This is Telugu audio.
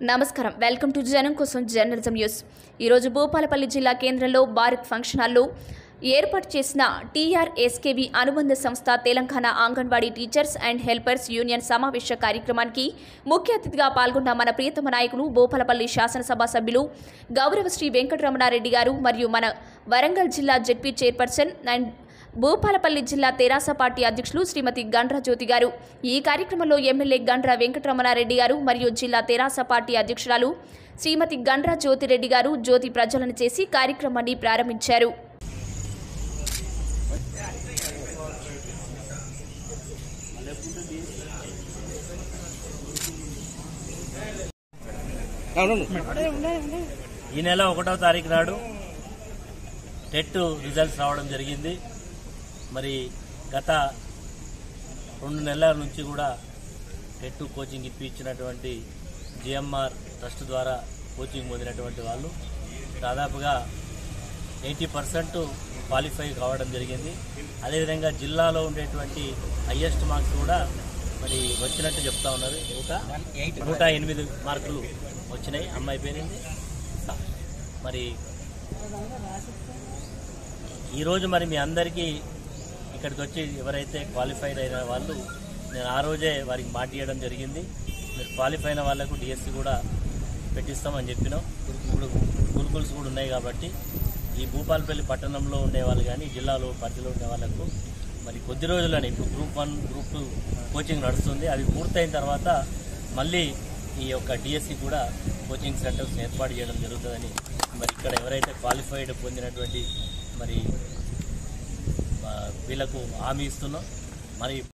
నమస్కారం వెల్కమ్ టు జనం కోసం జర్నలిజం న్యూస్ ఈరోజు భూపాలపల్లి జిల్లా కేంద్రంలో భారత్ ఫంక్షన్ హాల్లో ఏర్పాటు చేసిన టీఆర్ఎస్కేవి అనుబంధ సంస్థ Telangana anganwadi teachers and helpers union సమావేశ కార్యక్రమానికి ముఖ్య అతిథిగా పాల్గొన్న మన ప్రియతమ నాయకులు భూపాలపల్లి శాసనసభ సభ్యులు గౌరవ శ్రీ వెంకటరమణారెడ్డి గారు మరియు మన వరంగల్ జిల్లా జెడ్పీ చైర్పర్సన్ అండ్ భూపాలపల్లి జిల్లా తెరాస పార్టీ అధ్యక్షులు శ్రీమతి గండ్ర జ్యోతి గారు ఈ కార్యక్రమంలో ఎమ్మెల్యే గండ్ర వెంకటరమణారెడ్డి గారు మరియు జిల్లా తెరాస పార్టీ అధ్యక్షురాలు శ్రీమతి గండ్ర జ్యోతిరెడ్డి గారు జ్యోతి ప్రజ్వలన చేసి కార్యక్రమాన్ని ప్రారంభించారు ఈ నెల ఒకటో తారీఖు నాడు టెట్ రిజల్ట్స్ రావడం జరిగింది మరి గత రెండు నెలల నుంచి కూడా టెట్ కోచింగ్ ఇప్పించినటువంటి జిఎంఆర్ ట్రస్ట్ ద్వారా కోచింగ్ పొందినటువంటి వాళ్ళు దాదాపుగా ఎయిటీ పర్సెంట్ క్వాలిఫై కావడం జరిగింది అదేవిధంగా జిల్లాలో ఉండేటువంటి హయ్యెస్ట్ మార్క్స్ కూడా మరి వచ్చినట్టు చెప్తా ఉన్నారు నూట నూట ఎనిమిది మార్కులు వచ్చినాయి అమ్మాయి పేరింది మరి ఈరోజు మరి మీ అందరికీ ఇక్కడికి వచ్చి ఎవరైతే క్వాలిఫైడ్ అయిన వాళ్ళు నేను ఆ రోజే వారికి మాటియడం జరిగింది మీరు క్వాలిఫై అయిన వాళ్ళకు డిఎస్సి కూడా పెట్టిస్తామని చెప్పినాం ఇప్పుడు గురుకుల్స్ కూడా ఉన్నాయి కాబట్టి ఈ భూపాలపల్లి పట్టణంలో ఉండే వాళ్ళు కానీ జిల్లాలో పరిధిలో ఉండే వాళ్ళకు మరి కొద్ది రోజులని ఇప్పుడు group one group two coaching నడుస్తుంది అవి పూర్తయిన తర్వాత మళ్ళీ ఈ యొక్క డిఎస్సి కూడా కోచింగ్ సెంటర్స్ ఏర్పాటు చేయడం జరుగుతుందని మరి ఇక్కడ ఎవరైతే క్వాలిఫైడ్ పొందినటువంటి మరి ఆ, వీళ్ళకు హామీ ఇస్తున్నాం మరి